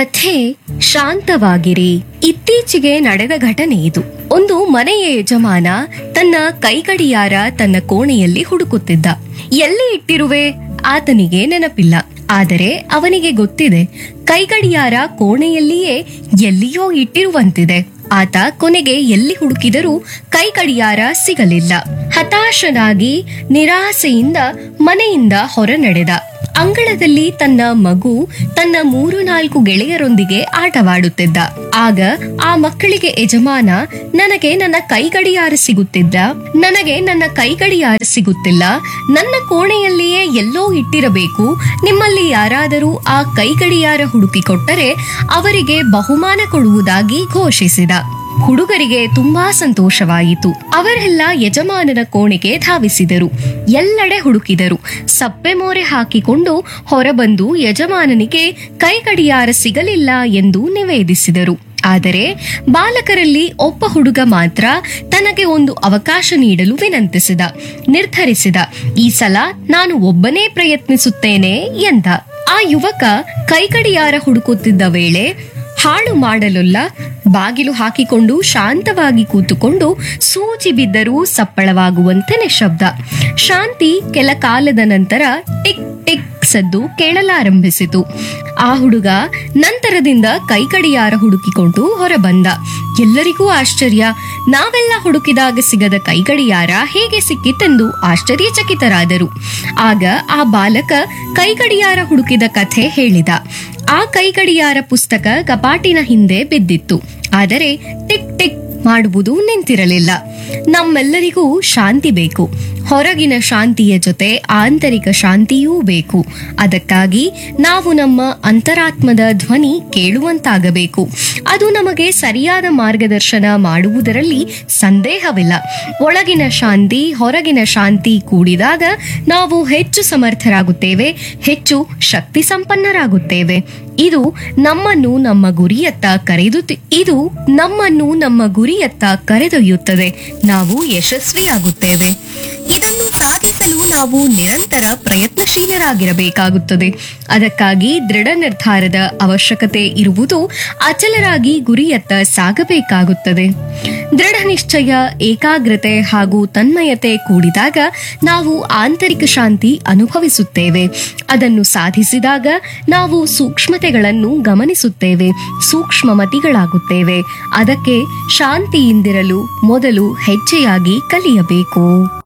ಕಥೆ ಶಾಂತವಾಗಿರಿ ಇತ್ತೀಚೆಗೆ ನಡೆದ ಘಟನೆ ಇದು ಒಂದು ಮನೆಯ ಯಜಮಾನ ತನ್ನ ಕೈಗಡಿಯಾರ ತನ್ನ ಕೋಣೆಯಲ್ಲಿ ಹುಡುಕುತ್ತಿದ್ದ ಎಲ್ಲಿ ಇಟ್ಟಿರುವೆ ಆತನಿಗೆ ನೆನಪಿಲ್ಲ ಆದರೆ ಅವನಿಗೆ ಗೊತ್ತಿದೆ ಕೈಗಡಿಯಾರ ಕೋಣೆಯಲ್ಲಿಯೇ ಎಲ್ಲಿಯೋ ಇಟ್ಟಿರುವಂತಿದೆ ಆತ ಕೊನೆಗೆ ಎಲ್ಲಿ ಹುಡುಕಿದರೂ ಕೈಗಡಿಯಾರ ಸಿಗಲಿಲ್ಲ ಹತಾಶನಾಗಿ ನಿರಾಸೆಯಿಂದ ಮನೆಯಿಂದ ಹೊರ ನಡೆದ ಅಂಗಳದಲ್ಲಿ ತನ್ನ ಮಗು ತನ್ನ ಮೂರು ನಾಲ್ಕು ಗೆಳೆಯರೊಂದಿಗೆ ಆಟವಾಡುತ್ತಿದ್ದ ಆಗ ಆ ಮಕ್ಕಳಿಗೆ ಯಜಮಾನ ನನಗೆ ನನ್ನ ಕೈಗಡಿಯಾರ ಸಿಗುತ್ತಿದ್ದ ನನಗೆ ನನ್ನ ಕೈಗಡಿಯಾರ ಸಿಗುತ್ತಿಲ್ಲ ನನ್ನ ಕೋಣೆಯಲ್ಲಿಯೇ ಎಲ್ಲೋ ಇಟ್ಟಿರಬೇಕು ನಿಮ್ಮಲ್ಲಿ ಯಾರಾದರೂ ಆ ಕೈಗಡಿಯಾರ ಹುಡುಕಿಕೊಟ್ಟರೆ ಅವರಿಗೆ ಬಹುಮಾನ ಕೊಡುವುದಾಗಿ ಘೋಷಿಸಿದ ಹುಡುಗರಿಗೆ ತುಂಬಾ ಸಂತೋಷವಾಯಿತು ಅವರೆಲ್ಲ ಯಜಮಾನನ ಕೋಣೆಗೆ ಧಾವಿಸಿದರು ಎಲ್ಲೆಡೆ ಹುಡುಕಿದರು ಸಪ್ಪೆ ಮೋರೆ ಹಾಕಿಕೊಂಡು ಹೊರಬಂದು ಯಜಮಾನನಿಗೆ ಕೈಗಡಿಯಾರ ಸಿಗಲಿಲ್ಲ ಎಂದು ನಿವೇದಿಸಿದರು ಆದರೆ ಬಾಲಕರಲ್ಲಿ ಒಬ್ಬ ಹುಡುಗ ಮಾತ್ರ ತನಗೆ ಒಂದು ಅವಕಾಶ ನೀಡಲು ವಿನಂತಿಸಿದ ನಿರ್ಧರಿಸಿದ ಈ ಸಲ ನಾನು ಒಬ್ಬನೇ ಪ್ರಯತ್ನಿಸುತ್ತೇನೆ ಎಂದ ಆ ಯುವಕ ಕೈಗಡಿಯಾರ ಹುಡುಕುತ್ತಿದ್ದ ವೇಳೆ ಹಾಳು ಮಾಡಲೊಲ್ಲ ಬಾಗಿಲು ಹಾಕಿಕೊಂಡು ಶಾಂತವಾಗಿ ಕೂತುಕೊಂಡು ಸೂಜಿ ಬಿದ್ದರೂ ಸಪ್ಪಳವಾಗುವಂತೆ ನಿಶಬ್ದ ಶಾಂತಿ ಕೆಲ ಕಾಲದ ನಂತರ ಟಿಕ್ ಟಿಕ್ ಸದ್ದು ಕೇಳಲಾರಂಭಿಸಿತು ಆ ಹುಡುಗ ನಂತರದಿಂದ ಕೈಕಡಿಯಾರ ಹುಡುಕಿಕೊಂಡು ಹೊರಬಂದ ಎಲ್ಲರಿಗೂ ಆಶ್ಚರ್ಯ ನಾವೆಲ್ಲ ಹುಡುಕಿದಾಗ ಸಿಗದ ಕೈಗಡಿಯಾರ ಹೇಗೆ ಸಿಕ್ಕಿತೆಂದು ಆಶ್ಚರ್ಯಚಕಿತರಾದರು ಆಗ ಆ ಬಾಲಕ ಕೈಗಡಿಯಾರ ಹುಡುಕಿದ ಕಥೆ ಹೇಳಿದ ಆ ಕೈಗಡಿಯಾರ ಪುಸ್ತಕ ಕಪಾಟಿನ ಹಿಂದೆ ಬಿದ್ದಿತ್ತು ಆದರೆ ಟಿಕ್ ಟಿಕ್ ಮಾಡುವುದು ನಿಂತಿರಲಿಲ್ಲ ನಮ್ಮೆಲ್ಲರಿಗೂ ಶಾಂತಿ ಬೇಕು ಹೊರಗಿನ ಶಾಂತಿಯ ಜೊತೆ ಆಂತರಿಕ ಶಾಂತಿಯೂ ಬೇಕು ಅದಕ್ಕಾಗಿ ನಾವು ನಮ್ಮ ಅಂತರಾತ್ಮದ ಧ್ವನಿ ಕೇಳುವಂತಾಗಬೇಕು ಅದು ನಮಗೆ ಸರಿಯಾದ ಮಾರ್ಗದರ್ಶನ ಮಾಡುವುದರಲ್ಲಿ ಸಂದೇಹವಿಲ್ಲ ಒಳಗಿನ ಶಾಂತಿ ಹೊರಗಿನ ಶಾಂತಿ ಕೂಡಿದಾಗ ನಾವು ಹೆಚ್ಚು ಸಮರ್ಥರಾಗುತ್ತೇವೆ ಹೆಚ್ಚು ಶಕ್ತಿ ಸಂಪನ್ನರಾಗುತ್ತೇವೆ ಇದು ನಮ್ಮನ್ನು ನಮ್ಮ ಗುರಿಯತ್ತ ಕರೆದು ಇದು ನಮ್ಮನ್ನು ನಮ್ಮ ಗುರಿಯತ್ತ ಕರೆದೊಯ್ಯುತ್ತದೆ ನಾವು ಯಶಸ್ವಿಯಾಗುತ್ತೇವೆ ಇದನ್ನು ಸಾಧಿಸಲು ನಾವು ನಿರಂತರ ಪ್ರಯತ್ನಶೀಲರಾಗಿರಬೇಕಾಗುತ್ತದೆ ಅದಕ್ಕಾಗಿ ದೃಢ ನಿರ್ಧಾರದ ಅವಶ್ಯಕತೆ ಇರುವುದು ಅಚಲರಾಗಿ ಗುರಿಯತ್ತ ಸಾಗಬೇಕಾಗುತ್ತದೆ ದೃಢ ನಿಶ್ಚಯ ಏಕಾಗ್ರತೆ ಹಾಗೂ ತನ್ಮಯತೆ ಕೂಡಿದಾಗ ನಾವು ಆಂತರಿಕ ಶಾಂತಿ ಅನುಭವಿಸುತ್ತೇವೆ ಅದನ್ನು ಸಾಧಿಸಿದಾಗ ನಾವು ಸೂಕ್ಷ್ಮತೆಗಳನ್ನು ಗಮನಿಸುತ್ತೇವೆ ಸೂಕ್ಷ್ಮಮತಿಗಳಾಗುತ್ತೇವೆ ಅದಕ್ಕೆ ಶಾಂತಿಯಿಂದಿರಲು ಮೊದಲು ಹೆಜ್ಜೆಯಾಗಿ ಕಲಿಯಬೇಕು